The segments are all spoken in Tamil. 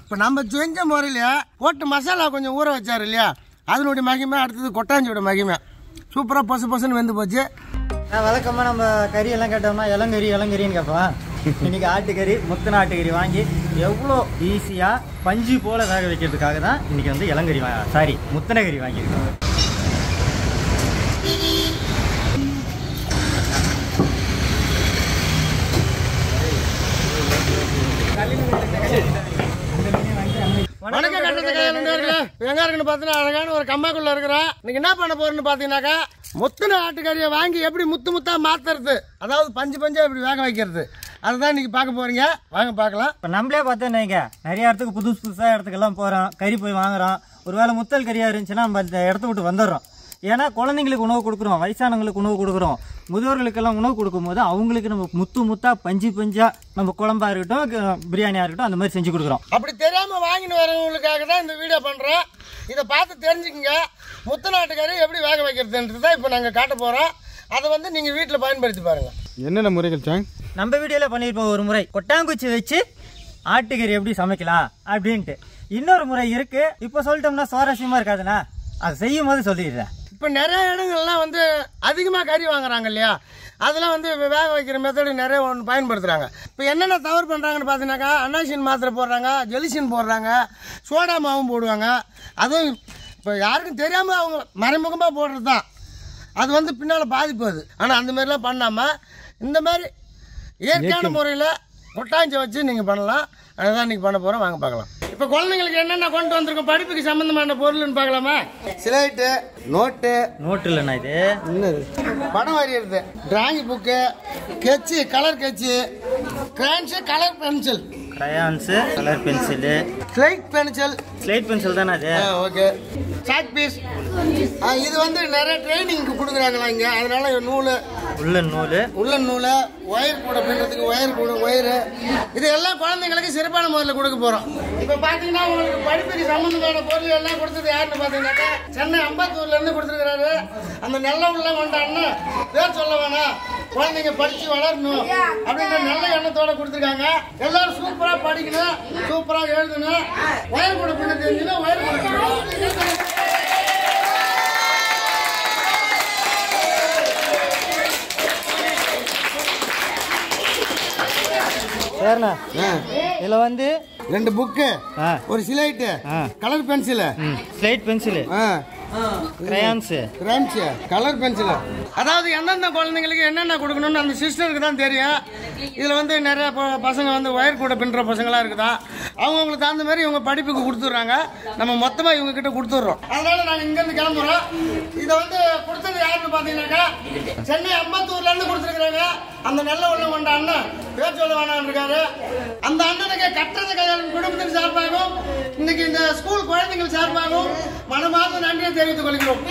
இப்போ நம்ம செஞ்ச முறையில போட்டு மசாலா கொஞ்சம் ஊற வச்சாரு இல்லையா அதனுடைய மகிமை அடுத்தது கொட்டாஞ்சியோட மகிமை சூப்பராக பொசு பொசுன்னு வெந்து போச்சு நான் வழக்கமாக நம்ம கறி எல்லாம் கேட்டோம்னா இளங்கறி இளங்கறின்னு கேட்போம் இன்னைக்கு ஆட்டுக்கறி முத்தின ஆட்டுக்கறி வாங்கி எவ்வளோ ஈஸியாக பஞ்சு போல வேக வைக்கிறதுக்காக தான் இன்னைக்கு வந்து இளங்கறி வா சாரி முத்தின கறி வாங்கியிருக்கோம் வணக்கம் கட்டத்துக்கு நண்பர்களே எங்க இருக்குன்னு பார்த்தீங்கன்னா அழகான ஒரு கம்மாக்குள்ள இருக்கிறோம் இன்னைக்கு என்ன பண்ண போறோம்னு பார்த்தீங்கன்னாக்கா முத்துன ஆட்டுக்கறியை வாங்கி எப்படி முத்து முத்தா மாத்துறது அதாவது பஞ்சு பஞ்சா எப்படி வேக வைக்கிறது அதுதான் இன்னைக்கு பார்க்க போறீங்க வாங்க பார்க்கலாம் இப்போ நம்மளே பார்த்தோன்னு வைங்க நிறைய இடத்துக்கு புதுசு புதுசாக இடத்துக்கெல்லாம் போகிறோம் கறி போய் வாங்குறோம் ஒருவேளை முத்தல் கறியாக இருந்துச்சுன்னா நம்ம இந்த இடத்த விட்டு வந்துடுறோம் ஏன்னா குழந்தைங்களுக்கு உணவு கொடுக்குறோம் வயசானவங்களுக்கு உணவு கொடுக்குறோம் முதியோர்களுக்கெல்லாம் உணவு கொடுக்கும்போது அவங்களுக்கு நம்ம முத்து முத்தா பஞ்சு பஞ்சா நம்ம குழம்பா இருக்கட்டும் க- பிரியாணியாக இருக்கட்டும் அந்த மாதிரி செஞ்சு கொடுக்குறோம் அப்படி தெரியாம வாங்கிட்டு வரவங்களுக்காக தான் இந்த வீடியோ பண்றோம் இதை பார்த்து தெரிஞ்சுக்கங்க முத்து நாட்டுக்கறி எப்படி வேக வைக்கிறதுன்றது தான் இப்போ நாங்கள் காட்ட போறோம் அதை வந்து நீங்க வீட்டில் பயன்படுத்தி பாருங்க என்னென்ன முறைகள் சாங் நம்ம வீடியோவில் பண்ணியிருப்போம் ஒரு முறை கொட்டாங்குச்சி வச்சு ஆட்டுக்கறி எப்படி சமைக்கலாம் அப்படின்ட்டு இன்னொரு முறை இருக்கு இப்போ சொல்லிட்டோம்னா சுவாரஸ்யமா இருக்காதுண்ணா அதை செய்யும் போது சொல்லிடுறேன் இப்போ நிறைய இடங்கள்லாம் வந்து அதிகமாக கறி வாங்குறாங்க இல்லையா அதெல்லாம் வந்து வேக வைக்கிற மெத்தடு நிறைய ஒன்று பயன்படுத்துகிறாங்க இப்போ என்னென்ன தவறு பண்ணுறாங்கன்னு பார்த்தீங்கன்னாக்கா அன்னாசின் மாத்திரை போடுறாங்க ஜெலிசின் போடுறாங்க சோடா மாவும் போடுவாங்க அதுவும் இப்போ யாருக்கும் தெரியாமல் அவங்க மறைமுகமாக போடுறது தான் அது வந்து பின்னால் பாதிப்பு அது ஆனால் அந்த மாதிரிலாம் பண்ணாமல் இந்த மாதிரி இயற்கையான முறையில் கொட்டாஞ்சி வச்சு நீங்கள் பண்ணலாம் அதுதான் இன்னைக்கு பண்ண போகிறோம் வாங்க பார்க்கலாம் இப்போ குழந்தைங்களுக்கு என்னென்ன கொண்டு வந்திருக்கோம் படிப்புக்கு சம்மந்தமான பொருள்னு பார்க்கலாமா சிலைட்டு நோட்டு நோட்டு இல்லைண்ணா இது என்னது படம் வரைகிறது drawing book sketch colour sketch crayons colour pencil crayons colour pencil slate pencil slate pencil தானே அது ஓகே சாக் பீஸ் இது வந்து நிறைய ட்ரைனிங் கொடுக்குறாங்களா இங்கே அதனால நூல் உள்ளன் நூல் உள்ளன் நூல் ஒயர் கூட பின்னுறதுக்கு ஒயர் கூட ஒயரு இது எல்லாம் குழந்தைங்களுக்கு சிறப்பான முறையில் கொடுக்க போகிறோம் இப்போ பார்த்தீங்கன்னா உங்களுக்கு படிப்புக்கு சம்மந்தமான பொருள் எல்லாம் கொடுத்தது யாருன்னு பார்த்தீங்கன்னாக்கா சென்னை அம்பத்தூர்லேருந்து கொடுத்துருக்குறாரு அந்த நல்ல உள்ள கொண்டான்னு பேர் சொல்ல வேணாம் குழந்தைங்க படிச்சு வளரணும் அப்படின்ற நல்ல எண்ணத்தோட கொடுத்துருக்காங்க எல்லாரும் சூப்பரா படிக்கணும் சூப்பரா எழுதணும் ஒயர் கூட பின்ன தெரிஞ்சுன்னா ஒயர் கூட பின்னணும். சரிண்ணா இதில் வந்து ரெண்டு புக்கு ஆ ஒரு சிலைட்டு ஆ. Colour pencil slate pencil crayons crayons colour pencil அதாவது எந்தெந்த குழந்தைங்களுக்கு என்னென்ன கொடுக்கணும்னு அந்த சிஸ்டருக்கு தான் தெரியும் இதில் வந்து நிறைய ப- பசங்க வந்து ஒயர் கூட பின்னுற பசங்களாம் இருக்குதா அவங்கவுங்களுக்கு தகுந்த மாதிரி இவங்க படிப்புக்கு கொடுத்துட்றாங்க நம்ம மொத்தமாக இவங்க கிட்ட கொடுத்துட்றோம் அதனால நாங்கள் இங்கேருந்து கிளம்புறோம் இதை வந்து கொடுத்தது யாருன்னு பார்த்தீங்கன்னாக்கா சென்னை அம்பத்தூர்லேருந்து கொடுத்துருக்குறாங்க அந்த நல்ல உள்ள கொண்ட அண்ணன் பேர் சொல்ல வேணாம் இருக்காரு அந்த அண்ணனுக்கு கட்டுறது கையாளும் குடும்பத்தின் சார்பாகவும் இன்னைக்கு இந்த ஸ்கூல் குழந்தைகள் சார்பாகவும் மனமார்ந்த நன்றியை தெரிவித்துக் கொள்கிறோம்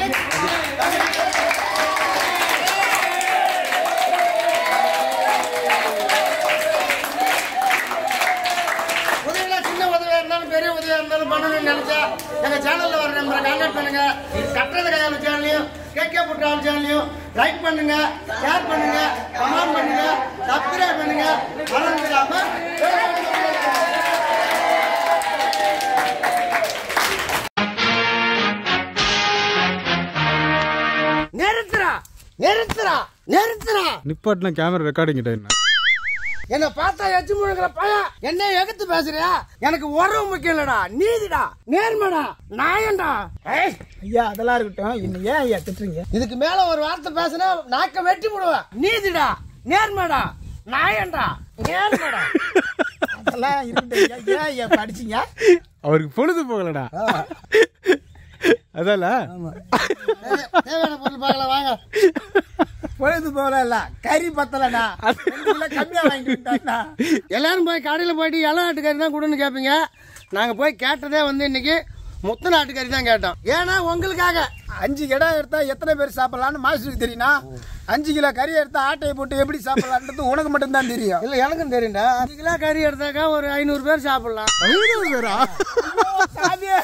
உதவிலாம் சின்ன உதவியா இருந்தாலும் பெரிய உதவியா இருந்தாலும் பண்ணணும்னு நினைச்சா எங்க சேனல்ல வர நம்பரை கான்டாக்ட் பண்ணுங்க கட்டுறது கையாளு சேனலையும் கேகே புட்டாள் சேனலையும் லைக் பண்ணுங்க ஷேர் பண்ணுங்க கமெண்ட் பண்ணுங்க சப்ஸ்கிரைப் பண்ணுங்க மறந்து இல்லாம நிறுத்துறா நிறுத்துறா நிறுத்துறா நிப்பாட்டினா கேமரா ரெக்கார்டிங் என்ன என்ன பார்த்தா எச்சு முழுகிற பையன் என்ன எகுத்து பேசுறியா எனக்கு உறவு முக்கியம் இல்லடா நீதிடா நேர்மடா நாயன்டா ஏய், ஐயா அதெல்லாம் இருக்கட்டும் இன்னும் ஏன் ஐயா திட்டுறீங்க இதுக்கு மேல ஒரு வார்த்தை பேசுனா நாக்க வெட்டி விடுவேன் நீதிடா நேர்மடா நாயன்டா நேர்மடா அதெல்லாம் இருக்கட்டும் ஐயா ஏன் ஐயா படிச்சீங்க அவருக்கு பொழுது போகலடா அதால தேவை- தேவையான பொருள் பார்க்கலாம் வாங்க பொழுது போல இல்ல கறி பத்தலண்ணா ரெண்டு கிலோ கம்மியா வாங்கிட்டு விட்டாங்கண்ணா எல்லாரும் போய் கடையில் போயிட்டு இலை ஆட்டுக்கறி தான் கொடுன்னு கேட்பீங்க நாங்கள் போய் கேட்டதே வந்து இன்னைக்கு முத்தன ஆட்டுக்கறி தான் கேட்டோம் ஏன்னா உங்களுக்காக அஞ்சு கிடம் எடுத்தா எத்தனை பேர் சாப்பிடலாம்னு மாஸ்டருக்கு தெரியுமா அஞ்சு கிலோ கறி எடுத்தா ஆட்டையை போட்டு எப்படி சாப்பிடலான்றது உனக்கு மட்டும்தான் தெரியும் இல்லை எனக்கும் தெரியும்டா அஞ்சு கிலோ கறி எடுத்தாக்கா ஒரு ஐநூறு பேர் சாப்பிடலாம் ஐநூறு பேரா சாமியே.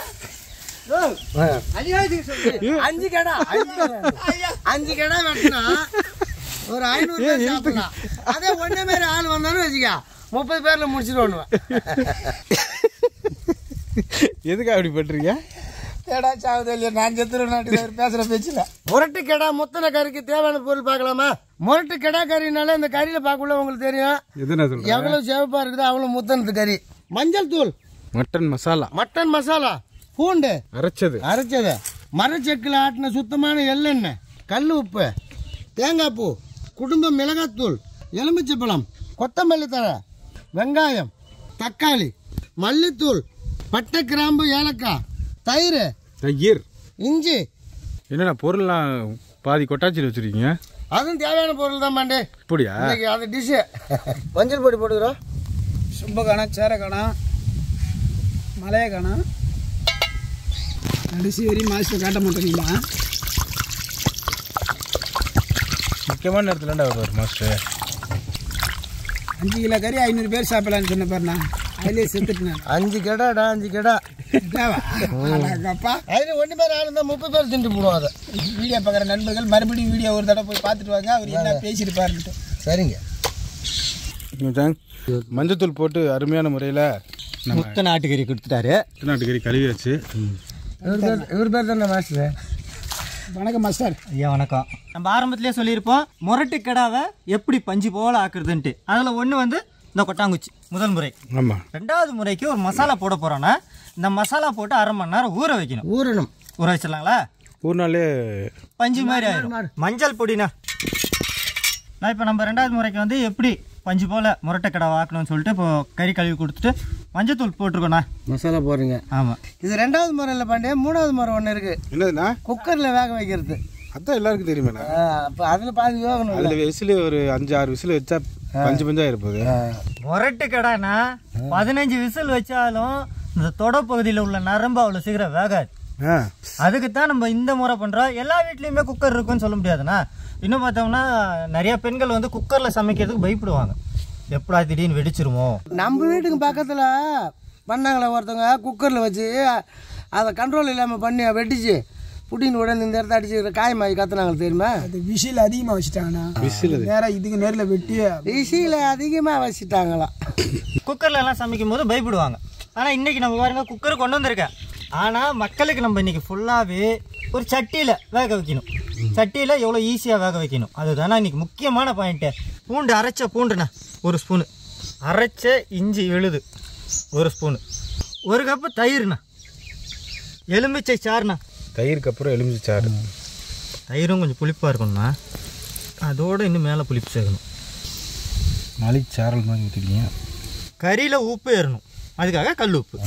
அஞ்சு கடை அஞ்சு கடை வெட்டினா ஒரு ஐநூறு பேர் சாப்பிடலாம் அதே ஒன்னே மாரி ஆள் வந்தாலும் வச்சுக்க முப்பது பேர்ல முடிச்சுட்டு ஒண்ணுவேன் எதுக்கு அப்படி பண்ணுறீங்க ஏடா சாவுது இல்லையா நான் செத்துரு நாட்டு பேசுகிற பேச்சில் முரட்டு கெடா முத்தனை கறிக்கு தேவையான பொருள் பார்க்கலாமா முரட்டு கெடா கறினால இந்த கறியில பார்க்கல உங்களுக்கு தெரியும் எது நான் சொல்கிறேன் எவ்வளவு சிவப்பா இருக்குதோ அவ்வளவு முத்தனத்து கறி மஞ்சள் தூள் மட்டன் மசாலா மட்டன் மசாலா பூண்டு அரைச்சது அரைச்சது மரச்செக்கில் ஆட்டின சுத்தமான எள்ளெண்ணெய் கல் உப்பு தேங்காய் பூ குடும்ப மிளகாத்தூள் எலுமிச்சைப்பழம் கொத்தமல்லி தழை வெங்காயம் தக்காளி மல்லித்தூள் பட்டை கிராம்பு ஏலக்காய் தயிர் தயிர் இஞ்சி என்னடா பொருள்லாம் பாதி கொட்டாச்சியில் வச்சுருக்கீங்க அதுவும் தேவையான பொருள் தான் பாண்டே இப்படியா இன்னைக்கு அது டிஷ்ஷு மஞ்சள் பொடி போட்டுக்கிறோம் சும்ப காணம் சேர காணம் மலைய காணம் கடைசி வரையும் மாஸ்டர் காட்ட மாட்டேங்களா முக்கியமான நேரத்துலடா வருவார் மாஸ்டர் அஞ்சு கிலோ கறி ஐநூறு பேர் சாப்பிடலான்னு சொன்ன பாருண்ணா அதுலேயே செத்துட்டு நான் அஞ்சு கெடாடா அஞ்சு கெடா தேவா அழகப்பா அதில் ஒன்று பேர் ஆள் இருந்தால் முப்பது பேர் திண்டு போடுவோம் அதை வீடியோ பார்க்குற நண்பர்கள் மறுபடியும் வீடியோ ஒரு தடவை போய் பார்த்துட்டு வாங்க அவர் என்ன பேசியிருப்பாருன்ட்டு சரிங்க மச்சான், மஞ்சத்தூள் போட்டு அருமையான முறையில் நம்ம முத்தனை ஆட்டுக்கறி கொடுத்துட்டாரு நாட்டுக்கறி கழுவியாச்சு இவர் பேர் இவர் பேர் தானே மாஸ்டர் வணக்கம் மாஸ்டர் ஐயா வணக்கம் நம்ம ஆரம்பத்திலே சொல்லியிருப்போம் முரட்டு கிடாவை எப்படி பஞ்சு போல ஆக்குறதுன்ட்டு அதில் ஒன்று வந்து இந்த கொட்டாங்குச்சி முதல் முறை ஆமாம் ரெண்டாவது முறைக்கு ஒரு மசாலா போட போகிறோன்னா இந்த மசாலா போட்டு அரை மணி நேரம் ஊற வைக்கணும் ஊறணும் ஊற வச்சிடலாங்களா ஒரு நாளே பஞ்சு மாதிரி ஆயிடும் மஞ்சள் பொடிண்ணா நான் இப்போ நம்ம ரெண்டாவது முறைக்கு வந்து எப்படி பஞ்சு போல் முரட்டை கடை வாக்கணும்னு சொல்லிட்டு இப்போ கறி கழுவி கொடுத்துட்டு மஞ்சத்தூள் போட்டிருக்கோண்ணா மசாலா போடுறீங்க ஆமாம் இது ரெண்டாவது முறை இல்லை பாண்டே மூணாவது முறை ஒன்று இருக்கு என்னதுண்ணா குக்கரில் வேக வைக்கிறது அதான் எல்லாருக்கும் தெரியுமேண்ணா அப்போ அதில் பாதி வேகணும் அதில் விசில் ஒரு அஞ்சு ஆறு விசில் வச்சா பஞ்சு பஞ்சா இருப்போது முரட்டு கடைனா பதினஞ்சு விசில் வச்சாலும் இந்த தொட பகுதியில் உள்ள நரம்பு அவ்வளோ சீக்கிரம் வேகாது ஆ அதுக்கு தான் நம்ம இந்த முறை பண்ணுறோம் எல்லா வீட்லேயுமே குக்கர் இருக்குன்னு சொல்ல முடியாதுண்ணா இன்னும் பார்த்தோம்னா நிறைய பெண்கள் வந்து குக்கரில் சமைக்கிறதுக்கு பயப்படுவாங்க எப்படா திடீர்னு வெடிச்சிருமோ நம்ம வீட்டுக்கு பக்கத்தில் பண்ணாங்களே ஒருத்தவங்க குக்கரில் வச்சு அதை கண்ட்ரோல் இல்லாமல் பண்ணி வெட்டிச்சு புட்டின்னு உடனே இந்த இடத்த அடிச்சு காயமாகி கத்துனாங்க தெரியுமா அது விஷில் அதிகமாக வச்சுட்டாங்கண்ணா விசில் நேராக இதுக்கு நேரில் வெட்டி இசியில் அதிகமாக வச்சுட்டாங்களாம் குக்கர்ல எல்லாம் சமைக்கும் போது பயப்படுவாங்க ஆனால் இன்னைக்கு நம்ம பாருங்க குக்கர் கொண்டு வந்திருக்கேன் ஆனால் மக்களுக்கு நம்ம இன்னைக்கு ஃபுல்லாகவே ஒரு சட்டியில் வேக வைக்கணும் சட்டியில் எவ்வளோ ஈஸியாக வேக வைக்கணும் அதுதானே இன்னைக்கு முக்கியமான பாயிண்ட்டு பூண்டு அரைச்ச பூண்டுண்ணா ஒரு ஸ்பூனு அரைச்ச இஞ்சி விழுது ஒரு ஸ்பூனு ஒரு கப்பு தயிர்ண்ணா எலுமிச்சை சாறுண்ணா தயிருக்கு அப்புறம் எலுமிச்சை சாறு தயிரும் கொஞ்சம் புளிப்பாக இருக்கணும்ண்ணா அதோட இன்னும் மேலே புளிப்பு சேர்க்கணும் நாளைக்கு சாரல் மாதிரி ஊற்றிருக்கீங்க கறியில் உப்பு ஏறணும் அதுக்காக கல் உப்பு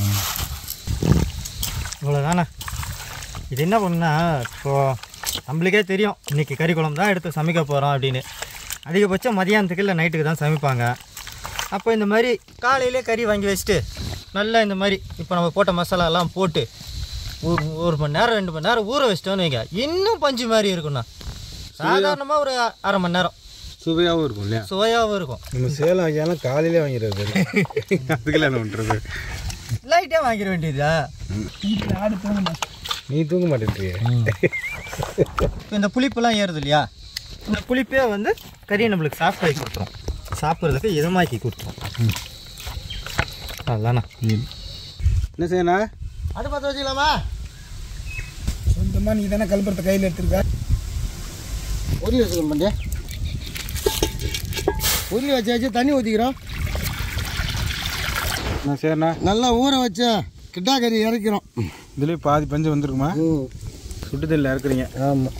இவ்வளோதானே இது என்ன பண்ணுன்னா இப்போது நம்மளுக்கே தெரியும் இன்றைக்கி கறி குழம்பு தான் எடுத்து சமைக்க போகிறோம் அப்படின்னு அதிகபட்சம் மதியானத்துக்கு இல்லை நைட்டுக்கு தான் சமைப்பாங்க அப்போ இந்த மாதிரி காலையிலே கறி வாங்கி வச்சுட்டு நல்லா இந்த மாதிரி இப்போ நம்ம போட்ட மசாலாலாம் போட்டு ஒரு ஒரு மணி நேரம் ரெண்டு மணி நேரம் ஊற வச்சிட்டோன்னு வைங்க இன்னும் பஞ்சு மாதிரி இருக்குண்ணா சாதாரணமாக ஒரு அரை மணி நேரம் சுவையாகவும் இருக்கும் இல்லையா சுவையாகவும் இருக்கும் நம்ம சேலம் ஆகியாலும் காலையிலே வாங்கிடுறது அதுக்கெல்லாம் என்ன பண்ணுறது லைட்டாக வாங்கிட வேண்டியதா ஆடு தூங்கண்ணா நீ தூங்க மாட்டேன்றியே இப்போ இந்த புளிப்பெல்லாம் ஏறுது இல்லையா இந்த புளிப்பே வந்து கறியை நம்மளுக்கு சாஃப்டாகி கொடுத்துரும் சாப்பிட்றதுக்கு இதமாக்கி கொடுத்துரும் அதாண்ணா என்ன செய்யணா அது பார்த்து வச்சுக்கலாமா சொந்தமாக நீ தானே கல்புரத்தை கையில் எடுத்திருக்க உருளி வச்சுக்கணும் பண்ணே உருளி வச்சாச்சு தண்ணி ஊற்றிக்கிறோம் என்ன செய்யணா நல்லா ஊற வச்ச கிட்டா கறி இறக்கிறோம் இதுலேயே பாதி பஞ்சு வந்துருக்குமா சுட்டுதல்ல இறக்குறீங்க ஆமாம்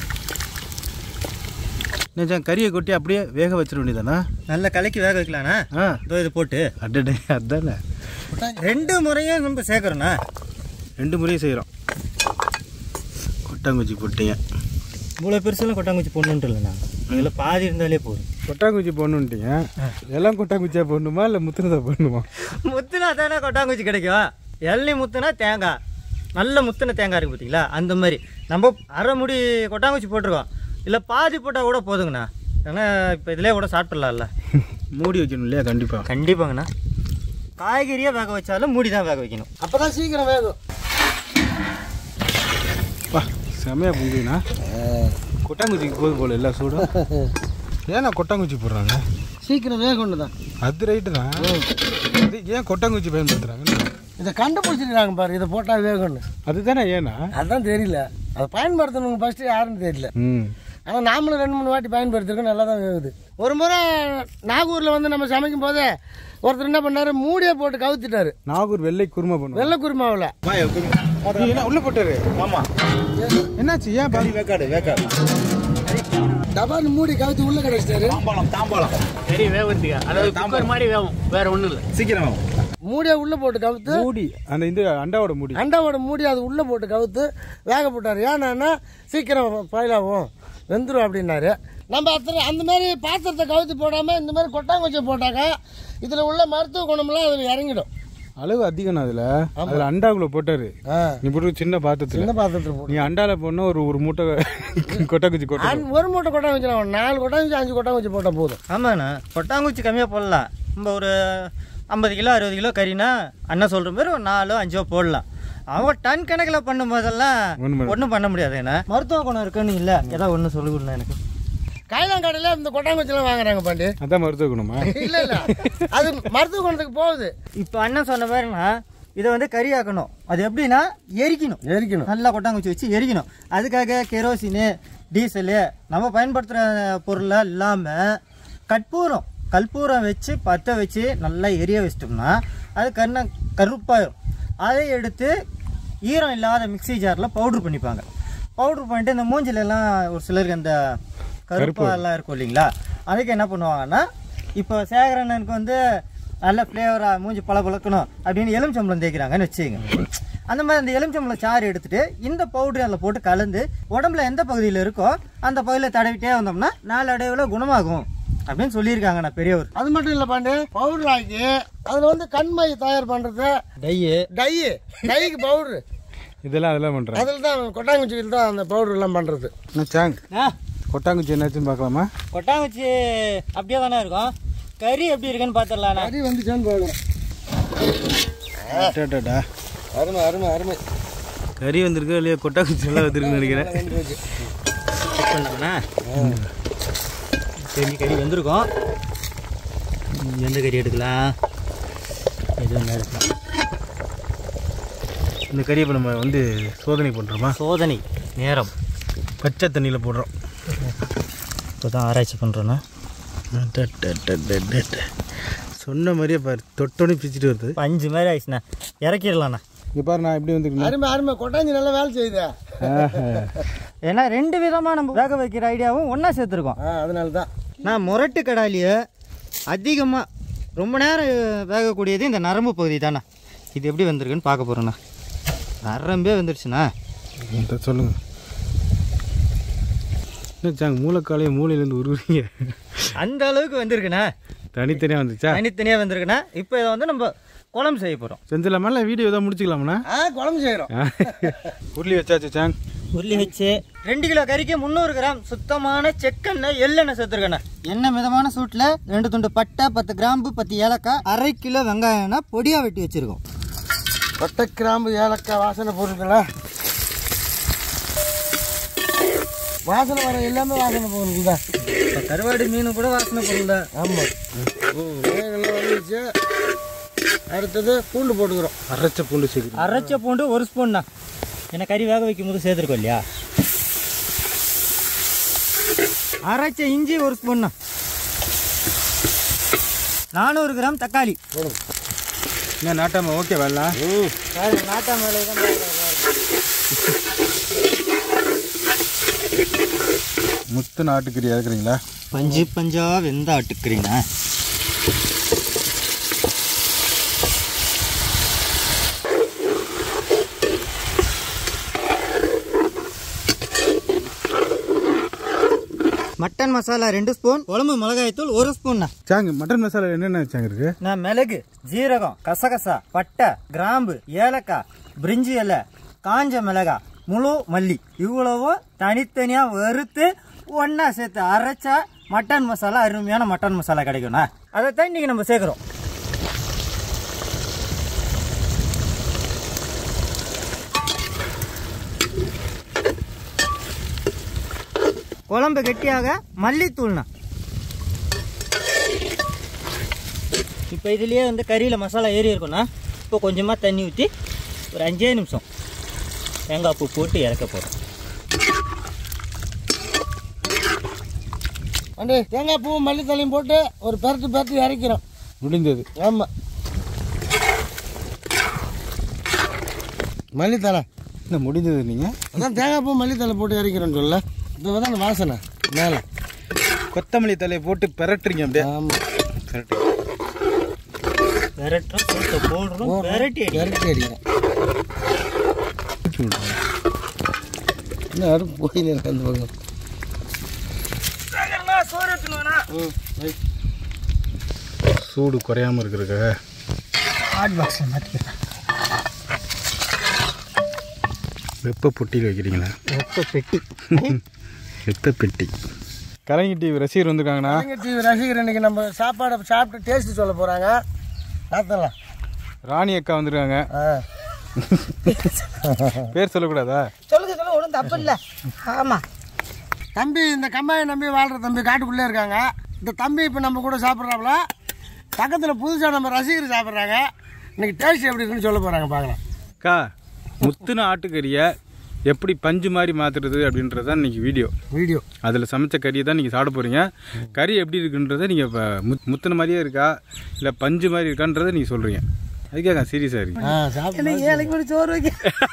நிஜம் கறியை கொட்டி அப்படியே வேக வச்சிட வேண்டியதானா நல்லா கலக்கி வேக வைக்கலாண்ணா ஆ இதோ இது போட்டு அடடே அதானே ரெண்டு முறையும் நம்ம சேர்க்குறோண்ணா ரெண்டு முறையும் செய்கிறோம் கொட்டாங்குச்சி போட்டீங்க இவ்வளோ பெருசெல்லாம் கொட்டாங்குச்சி போடணுன்ட்டு இல்லைண்ணா இதில் பாதி இருந்தாலே போதும் கொட்டாங்குச்சி போடணுன்ட்டீங்க எல்லாம் கொட்டாங்குச்சியாக போடணுமா இல்லை முத்துனதா போடணுமா முத்துனா தானே கொட்டாங்குச்சி கிடைக்கும் எள்ளி முத்துனா தேங்காய் நல்ல முத்துன தேங்காய் இருக்குது பார்த்தீங்களா அந்த மாதிரி நம்ம அரை முடி கொட்டாங்குச்சி போட்டிருக்கோம் இல்லை பாதி போட்டால் கூட போதுங்கண்ணா ஏன்னா இப்போ இதிலே கூட சாப்பிட்றலாம்ல மூடி வைக்கணும் இல்லையா கண்டிப்பாக கண்டிப்பாங்கண்ணா காய்கறியாக வேக வச்சாலும் மூடி தான் வேக வைக்கணும் அப்போ தான் சீக்கிரம் வேகும் பா செமையாக புரிஞ்சுண்ணா கொட்டாங்குச்சிக்கு போது போல எல்லா சூடும் ஏன்னா கொட்டாங்குச்சி போடுறாங்க சீக்கிரம் வேகணும் தான் அது ரைட்டு தான் அது ஏன் கொட்டாங்குச்சி பயன்படுத்துகிறாங்க இதை கண்டுபிடிச்சிருக்காங்க பாரு இதை போட்டால் வேகும்னு அதுதானே ஏனா அதுதான் தெரியல அதை பயன்படுத்தணுங்க ஃபஸ்ட்டு யாருன்னு தெரியல ம் ஆனால் நாமளும் ரெண்டு மூணு வாட்டி பயன்படுத்திருக்கோம் நல்லா தான் வேகுது ஒரு முறை நாகூரில் வந்து நம்ம சமைக்கும் போது ஒருத்தர் என்ன பண்ணாரு மூடியை போட்டு கவுத்திட்டாரு நாகூர் வெள்ளை குருமா பண்ணுவோம் வெள்ளை குருமாவில் என்ன உள்ள போட்டாரு ஆமா என்னாச்சு ஏன் பாதி வேக்காடு வேக்காடு டபான்னு மூடி கவுத்தி உள்ள கிடச்சிட்டாரு தாம்பாளம் தாம்பாளம் சரி வேவறதுக்கு அதாவது குக்கர் மாதிரி வேவும் வேற ஒண்ணும் இல்லை சீக்கிரம் மூடியை உள்ள போட்டு கவுத்து மூடி அந்த இந்த அண்டாவோட மூடி அண்டாவோட மூடி அது உள்ள போட்டு கவுத்து வேக போட்டார் ஏன்னா சீக்கிரம் பயிலாகும் வெந்துடும் அப்படின்னாரு நம்ம அத்தனை அந்த மாதிரி பாத்திரத்தை கவுத்தி போடாமல் இந்த மாதிரி கொட்டாங்குச்சி போட்டாக்க இதில் உள்ள மருத்துவ குணம்லாம் அதில் இறங்கிடும் அளவு அதிகம் அதுல அதுல அண்டாக்குள்ள போட்டாரு ஆ நீ போட்டு சின்ன பாத்திரத்துல சின்ன பாத்திரத்தில் போட்டு நீ அண்டால போனா ஒரு ஒரு மூட்டை கொட்டாக்குச்சி கொட்டை அன்- ஒரு மூட்டை கொட்டாங்குச்சி நான் நாலு கொட்டாங்குச்சி அஞ்சு கொட்டாங்குச்சி போட்டால் போதும் ஆமாண்ணா கொட்டாங்குச்சி கம்மியாக போடலாம் நம்ம ஒரு ஐம்பது கிலோ அறுபது கிலோ கறினா அண்ணன் சொல்கிற மாதிரி ஒரு நாலோ அஞ்சோ போடலாம் அவங்க டன் கணக்கில் பண்ணும்போதெல்லாம் ஒண்ணும் பண்ண- ஒன்றும் பண்ண முடியாது என்ன மருத்துவ குணம் இருக்குன்னு இல்லை ஏதாவது ஒன்று சொல்லி கொடுங்க எனக்கு காய்லாங்கடையில் இந்த கொட்டாங்குச்சிலாம் வாங்குறாங்க பாண்டி அதான் மருத்துவ குணமா இல்லை இல்லை அது மருத்துவ குணத்துக்கு போகுது இப்போ அண்ணன் சொன்ன மாதிரினா இதை வந்து கறி ஆக்கணும் அது எப்படின்னா எரிக்கணும் எரிக்கணும் நல்லா கொட்டாங்குச்சி வச்சு எரிக்கணும் அதுக்காக கெரோசினு டீசலு நம்ம பயன்படுத்துகிற பொருளாக இல்லாமல் கற்பூரம் கற்பூரம் வச்சு பற்ற வச்சு நல்லா எரிய வச்சிட்டோம்னா அது கண்ண கருப்பாயிரும் அதை எடுத்து ஈரம் இல்லாத மிக்ஸி ஜாரில் பவுட்ரு பண்ணிப்பாங்க பவுட்ரு பண்ணிட்டு இந்த மூஞ்சில எல்லாம் ஒரு சிலருக்கு அந்த கருப்பாலாம் இருக்கும் இல்லைங்களா அதுக்கு என்ன பண்ணுவாங்கன்னா இப்போ சேகரண்ணனுக்கு வந்து நல்ல ஃப்ளேவராக மூஞ்சி பல பழக்கணும் அப்படின்னு எலுமிச்சம்பளம் தேய்க்கிறாங்கன்னு வச்சுங்க அந்த மாதிரி அந்த எலுமிச்சம்பளம் சாறு எடுத்துட்டு இந்த பவுடர் அதில் போட்டு கலந்து உடம்புல எந்த பகுதியில் இருக்கோ அந்த பகுதியில் தடவிட்டே வந்தோம்னா நாளடைவில் குணமாகும் அப்படின்னு சொல்லியிருக்காங்க நான் பெரியவர் அது மட்டும் இல்லை பாண்டி பவுடர் ஆக்கி அதில் வந்து கண்மை தயார் பண்ணுறது டையு டை டைக்கு பவுடரு இதெல்லாம் அதெல்லாம் பண்றேன் அதில் தான் கொட்டாங்குச்சியில் தான் அந்த பவுடர் எல்லாம் பண்ணுறது என்ன சாங் ஆ கொட்டாங்குச்சி என்னாச்சுன்னு பார்க்கலாமா கொட்டாங்குச்சி அப்படியே தானே இருக்கும் கறி எப்படி இருக்குன்னு பார்த்துடலாண்ணா அடி வந்துச்சான்னு பார்க்குறோம் அடடடா. அருமை அருமை அருமை கறி வந்திருக்கு இல்லையா கொட்டாங்குச்சி எல்லாம் வந்திருக்குன்னு நினைக்கிறேன் செக் பண்ணாங்கண்ணா தெரிஞ்சு கறி வந்திருக்கும் எந்த கறி எடுக்கலாம் எது ஒன்று எடுக்கலாம் இந்த கறியை இப்போ நம்ம வந்து சோதனை பண்ணுறோமா சோதனை நேரம் பச்சை தண்ணியில் போடுறோம் இப்போ தான் ஆராய்ச்சி பண்ணுறோண்ணா அடடடடடட. சொன்ன மாதிரியே பாரு தொட்டோனே பிச்சுட்டு வருது பஞ்சு மாதிரி ஆயிடுச்சுண்ணா இறக்கிடலாண்ணா இங்கே பாரு நான் எப்படி வந்துருக்கேன் அருமை அருமை கொட்டாஞ்சி நல்லா வேலை செய்யுது ஏன்னா ரெண்டு விதமாக நம்ம வேக வைக்கிற ஐடியாவும் ஒன்றா சேர்த்துருக்கோம் ஆ அதனால தான் நான் முரட்டு கடாலியை அதிகமாக ரொம்ப நேரம் வேகக்கூடியது இந்த நரம்பு பகுதி தானே இது எப்படி வந்திருக்குன்னு பார்க்க போகிறோண்ணா நரம்பே வந்துருச்சுண்ணா சொல்லுங்க என்ன சாங் மூளைக்காலையை மூளையிலேருந்து உருவீங்க அந்த அளவுக்கு வந்திருக்குண்ணா தனித்தனியாக வந்துச்சா தனித்தனியாக வந்திருக்குண்ணா இப்போ இதை வந்து நம்ம குழம்பு செய்ய போகிறோம் செஞ்சிடலாமா இல்லை வீடியோ தான் முடிச்சுக்கலாமாண்ணா ஆ குழம்பு செய்கிறோம் உருளி வச்சாச்சு சாங் உருளி வச்சு ரெண்டு கிலோ கறிக்கு முந்நூறு கிராம் சுத்தமான செக்கெண்ணெய் எள்ளெண்ணெய் சேர்த்துருக்கண்ணே எண்ணெய் மிதமான சூட்டில் ரெண்டு துண்டு பட்டை பத்து கிராம்பு பத்து ஏலக்காய் அரை கிலோ வெங்காயம்னா பொடியாக வெட்டி வச்சுருக்கோம் பட்டை கிராம்பு ஏலக்காய் வாசனை பொருட்களா வாசனை வர எல்லாமே வாசனை பொருள் தான் இப்போ கருவாடு மீன் கூட வாசனை பொருள் தான் ஆமாம் வேகெல்லாம் வந்துச்சு அடுத்தது பூண்டு போட்டுக்கிறோம் அரைச்ச பூண்டு சேர்க்குறேன் அரைச்ச பூண்டு ஒரு ஸ்பூன் தான் ஏன்னா கறி வேக வைக்கும் போது சேர்த்துருக்கோம் இல்லையா அரைச்ச இஞ்சி ஒரு ஸ்பூன் தான் நானூறு கிராம் தக்காளி என்ன நாட்டாம ஓகே வரலாம் நாட்டா மேலே தான் முத்து நாட்டுக்கறி இறக்குறீங்களா பஞ்சு பஞ்சா வெந்த ஆட்டுக்கிறீங்க மட்டன் மசாலா ரெண்டு ஸ்பூன் குழம்பு மிளகாய்த்தூள் ஒரு ஸ்பூன்ண்ணா சாங் மட்டன் மசாலா என்னென்ன சாங் இருக்கு நான் மிளகு ஜீரகம் கசகசா பட்டை கிராம்பு ஏலக்காய் பிரிஞ்சி இலை காஞ்ச மிளகாய் முழு மல்லி இவ்வளவும் தனித்தனியாக வறுத்து ஒன்றா சேர்த்து அரைச்சா மட்டன் மசாலா அருமையான மட்டன் மசாலா கிடைக்கும்ண்ணா அதை தான் இன்றைக்கி நம்ம சேர்க்குறோம் குழம்பு கெட்டியாக மல்லித்தூள்ண்ணா இப்போ இதுலேயே வந்து கறியில் மசாலா ஏறி இருக்கும்ண்ணா இப்போ கொஞ்சமாக தண்ணி ஊற்றி ஒரு அஞ்சே நிமிஷம் தேங்காய் பூ போட்டு இறக்க போகிறோம் வந்து தேங்காய் பூ மல்லித்தலையும் போட்டு ஒரு பெரட்டு பெரட்டு இறக்கிறோம் முடிந்தது ஆமாம் மல்லித்தலை என்ன முடிந்தது நீங்கள் அதான் தேங்காய் பூ மல்லித்தலை போட்டு இறக்கிறோன்னு சொல்ல இது தான் அந்த வாசனை மேலே கொத்தமல்லி தலையை போட்டு பெரட்டுறீங்க அப்படியே ஆமாம் பெரட்டு விரட்டுறோம் சோத்தை போடுறோம் விரட்டி அடி பெரட்டி அடிக்கிறோம் இன்னும் யாரும் போயில இருக்கு அந்த பக்கம் ம், வை. சூடு குறையாம இருக்கிறதுக்காக ஹாட் பாக்ஸில் மாற்றிக்கிறேன் வெப்ப பொட்டியில் வைக்கிறீங்களா வெப்ப பெட்டி வெப்ப பெட்டி கலைஞ டிவி ரசிகர் வந்திருக்காங்கண்ணா கலைஞர் டிவி ரசிகர் இன்னைக்கு நம்ம சாப்பாடை சாப்பிட்டு டேஸ்ட் சொல்ல போகிறாங்க பார்த்தலாம் ராணி அக்கா வந்திருக்காங்க ஆ பேர் சொல்லக்கூடாதா சொல்லுங்க சொல்லுங்க ஒன்றும் தப்பு இல்லை ஆமாம் தம்பி இந்த கம்மாயை நம்பி வாழ்கிற தம்பி காட்டுக்குள்ளே இருக்காங்க இந்த தம்பி இப்போ நம்ம கூட சாப்பிட்றாப்புல பக்கத்தில் புதுசாக நம்ம ரசிகர் சாப்பிட்றாங்க இன்னைக்கு டேஸ்ட் எப்படி இருக்குன்னு சொல்ல போகிறாங்க பார்க்கலாம் அக்கா முத்துன ஆட்டுக்கறியை எப்படி பஞ்சு மாதிரி மாற்றுறது அப்படின்றது தான் இன்றைக்கி வீடியோ வீடியோ அதில் சமைச்ச கறியை தான் நீங்கள் சாப்பிட போகிறீங்க கறி எப்படி இருக்குன்றதை நீங்கள் இப்போ முத் முத்துன மாதிரியே இருக்கா இல்லை பஞ்சு மாதிரி இருக்கான்றதை நீங்கள் சொல்கிறீங்க அதுக்காக சீரியஸாக இருக்கு ஆ சாப்பிட்டு ஏழைக்கு மணி சோறு வைக்க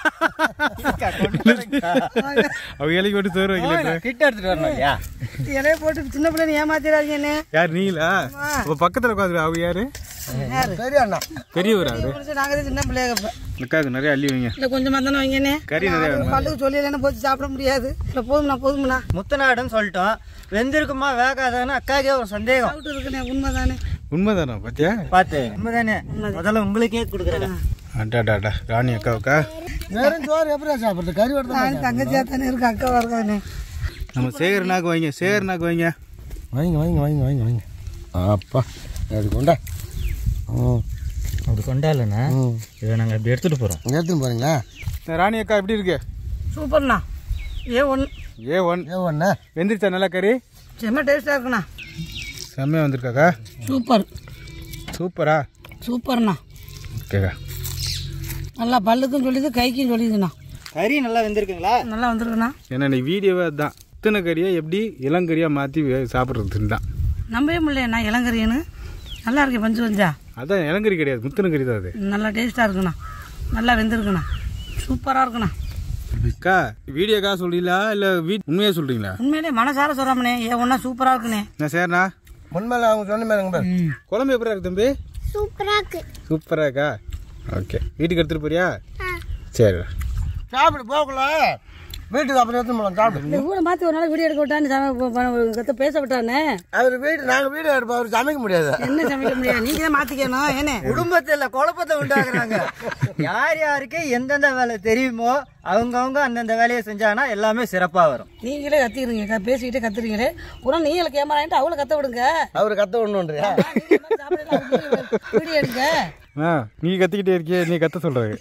அவங்க இலைக்கு மட்டும் சோறு வைக்கல கிட்ட எடுத்துட்டு வரணும் இல்லையா இலைய போட்டு சின்ன பிள்ளைங்க ஏமாத்திடாதீங்க என்ன யார் நீங்களா அப்போ பக்கத்தில் உட்காந்து அவங்க யாரு பெரிய அண்ணா பெரியவர் அவரு நாங்கள் தான் சின்ன பிள்ளைங்க இப்போ அக்காவுக்கு நிறைய அள்ளி வைங்க இல்லை கொஞ்சமாக தானே வைங்கண்ணே கறி நிறைய வேணுமா? பல்லுக்கு சொல்லி போச்சு சாப்பிட முடியாது இல்லை போதும்ண்ணா போதும்ண்ணா முத்தநாடுன்னு சொல்லிட்டோம் வெந்திருக்குமா வேகாதான்னு அக்காக்கே ஒரு சந்தேகம் சாப்பிட்டு இருக்குண்ணே உண்மை தானே உண்மைதானா பாத்தியா பார்த்து உண்மைதானே முதல்ல உங்களுக்கே கொடுக்குறேன் அடாடாடா ராணி அக்காவுக்கா வெறும் சோறு எப்படி சாப்பிட்றது கறி வடை தான் தங்கச்சியாக தானே இருக்கு அக்காவாக இருக்கானே நம்ம சேகரனாக்கு வைங்க சேகரனாக்கு வைங்க வைங்க வைங்க வைங்க வைங்க வைங்க அப்பா அது கொண்டா ம் அப்படி கொண்டாலண்ணா ம் இதை நாங்கள் அப்படி எடுத்துகிட்டு போகிறோம் எடுத்துன்னு போகிறீங்களா இந்த ராணி அக்கா எப்படி இருக்கு சூப்பர்ண்ணா ஏ ஒன்று ஏ ஒன் ஏ ஒண்ணா வெந்திருச்சா நல்லா கறி செம்ம டேஸ்ட்டாக இருக்குண்ணா செம்மையாக வந்திருக்காக்கா சூப்பர் சூப்பரா சூப்பர்ண்ணா ஓகேக்கா நல்லா பல்லுக்கும் சொல்லிது கைக்கும் சொல்லிதுண்ணா கறி நல்லா வெந்திருக்குங்களா நல்லா வந்துருக்குண்ணா ஏன்னா இன்னைக்கு வீடியோவே அதுதான் இத்தனை கறியை எப்படி இளங்கறியாக மாற்றி சாப்பிட்றதுன்னு தான் நம்பவே முடியலண்ணா இளங்கறின்னு நல்லா இருக்கு பஞ்சு பஞ்சா அதான் இளங்கறி கிடையாது முத்தின கறி தான் அது நல்லா டேஸ்ட்டாக இருக்குண்ணா நல்லா வெந்திருக்குண்ணா சூப்பராக இருக்குண்ணா அக்கா வீடியோக்கா சொல்றீங்களா இல்லை வீட் உண்மையாக சொல்கிறீங்களா உண்மையிலே மனசார சொல்கிறாமண்ணே ஏ ஒன்றா சூப்பராக இருக்குண்ணே நான் சரிண்ணா உண்மையில அவங்க சொன்ன மாதிரி பாரு. குழம்பு எப்படி இருக்கு தம்பி சூப்பரா இருக்கா ஓகே வீட்டுக்கு எடுத்துகிட்டு போறியா சரி சாப்பிடு போகல வீட்டுக்கு அப்புறம் எடுத்து போகலாம் சாப்பிடு கூட மாற்றி ஒரு நாள் வீடியோ எடுக்க விட்டான்னு கத்த பேச விட்டானே அவர் வீடு நாங்கள் வீடு எடுப்போம் அவர் சமைக்க முடியாது என்ன சமைக்க முடியாது நீங்கள் தான் மாற்றிக்கணும் ஏனே குடும்பத்தில் குழப்பத்தை உண்டாக்குறாங்க யார் யாருக்கு எந்தெந்த வேலை தெரியுமோ அவங்கவுங்க அந்தந்த வேலையை செஞ்சாங்கன்னா எல்லாமே சிறப்பாக வரும் நீங்களே கத்திக்கிறீங்க க- பேசிக்கிட்டே கத்துறீங்களே ஒரு நாள் நீங்கள கேமரான்ட்டு அவளை கத்த விடுங்க அவர் கத்த ஒன்றுன்றியா வீடியோ எடுங்க ஆ நீ கத்திக்கிட்டே இருக்கியே நீ கத்த சொல்கிறாங்க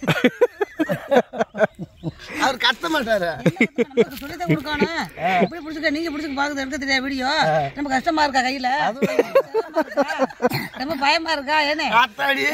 அவர் கத்த மாட்டாரு நமக்கு சொல்லித்தான் கொடுக்கணும் எப்படி பிடிச்சிக்க நீங்க பிடிச்சிக்க பாக்குது எடுக்க தெரியாது வீடியோ ரொம்ப கஷ்டமா இருக்கா கையில ரொம்ப பயமா இருக்கா ஏனே காத்தாடி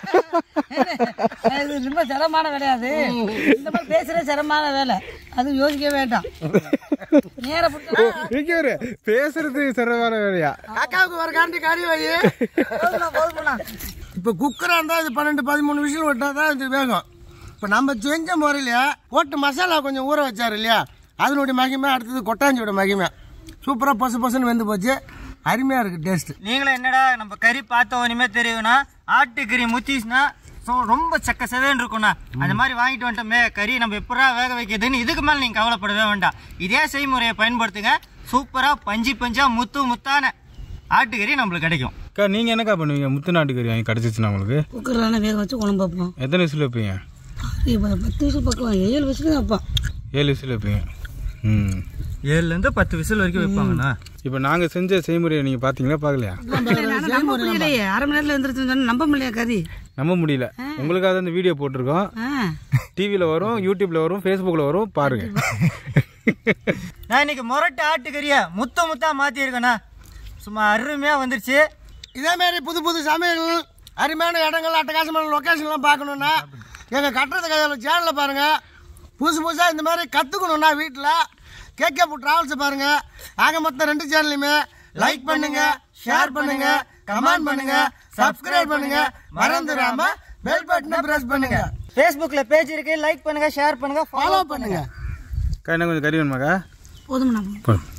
இது ரொம்ப சிரமமான வேலையாது இந்த மாதிரி பேசுறது சிரமமான வேலை அது யோசிக்க வேண்டாம் நேர பிடிச்சா பேசுறது சிறப்பான வேலையா அக்காவுக்கு ஒரு காண்டி கறி வை போதுமா இப்போ குக்கராக இருந்தால் இது பன்னெண்டு பதிமூணு விசில் விட்டால் தான் இது வேகும் இப்போ நம்ம செஞ்ச முறையில போட்டு மசாலா கொஞ்சம் ஊற வச்சார் இல்லையா அதனுடைய மகிமை அடுத்தது கொட்டாஞ்சியோட மகிமை சூப்பராக பசு பசுன்னு வெந்து போச்சு அருமையாக இருக்குது டேஸ்ட்டு நீங்களும் என்னடா நம்ம கறி பார்த்த உடனே தெரியும்னா ஆட்டுக்கறி முத்திச்சுன்னா ஸோ ரொம்ப சக்க செதன்னு இருக்கும்ண்ணா அந்த மாதிரி வாங்கிட்டு வந்துட்டோமே கறி நம்ம எப்படா வேக வைக்கிறதுன்னு இதுக்கு மேலே நீங்கள் கவலைப்படவே வேண்டாம் இதே செய்முறையை பயன்படுத்துங்க சூப்பராக பஞ்சு பஞ்சா முத்து முத்தான ஆட்டுக்கறி நம்மளுக்கு கிடைக்கும் அக்கா நீங்கள் என்னக்கா பண்ணுவீங்க முத்து நாட்டுக்கறி வாங்கி கிடச்சிச்சுன்னா உங்களுக்கு குக்கர்லாம் வேக வச்சு குழம்பு வைப்போம் எத்தனை விசில் வைப்பீங்க இப்போ பத்து விசில் பக்கம் ஏழு விசில் வைப்போம் ஏழு விசில் வைப்பீங்க ம் ஏழுலேருந்து பத்து விசில் வரைக்கும் வைப்பாங்கண்ணா இப்போ நாங்கள் செஞ்ச செய்முறையை நீங்கள் பார்த்தீங்களா பார்க்கலையா நம்ப முடியலையே அரை மணி நேரத்தில் வந்துருச்சுன்னு நம்ப முடியல கறி நம்ப முடியல உங்களுக்காக அந்த வீடியோ போட்டிருக்கோம் ஆ டிவியில் வரும் யூடியூப்பில் வரும் ஃபேஸ்புக்கில் வரும் பாருங்கள் நான் இன்னைக்கு முரட்டு ஆட்டுக்கறியை முத்த முத்தா மாற்றிருக்கேண்ணா சும்மா அருமையாக வந்துருச்சு இதே மாதிரி புது புது சமையல் அருமையான இடங்கள் அட்டகாசமான லொக்கேஷன்லாம் பார்க்கணுன்னா எங்கள் கட்டுறது கையில் சேனலில் பாருங்கள் புதுசு புதுசாக இந்த மாதிரி கற்றுக்கணுன்னா வீட்டில் கேகே பூ ட்ராவல்ஸை பாருங்கள் ஆக மொத்தம் ரெண்டு சேனலையுமே லைக் பண்ணுங்க ஷேர் பண்ணுங்க கமெண்ட் பண்ணுங்க சப்ஸ்கிரைப் பண்ணுங்க மறந்துடாம பெல் பட்டனை பிரஸ் பண்ணுங்க ஃபேஸ்புக்கில் பேஜ் இருக்கு லைக் பண்ணுங்க ஷேர் பண்ணுங்க ஃபாலோ பண்ணுங்க அக்கா என்ன கொஞ்சம் கறி வேணுமாக்கா போதும் நம்ம போதும்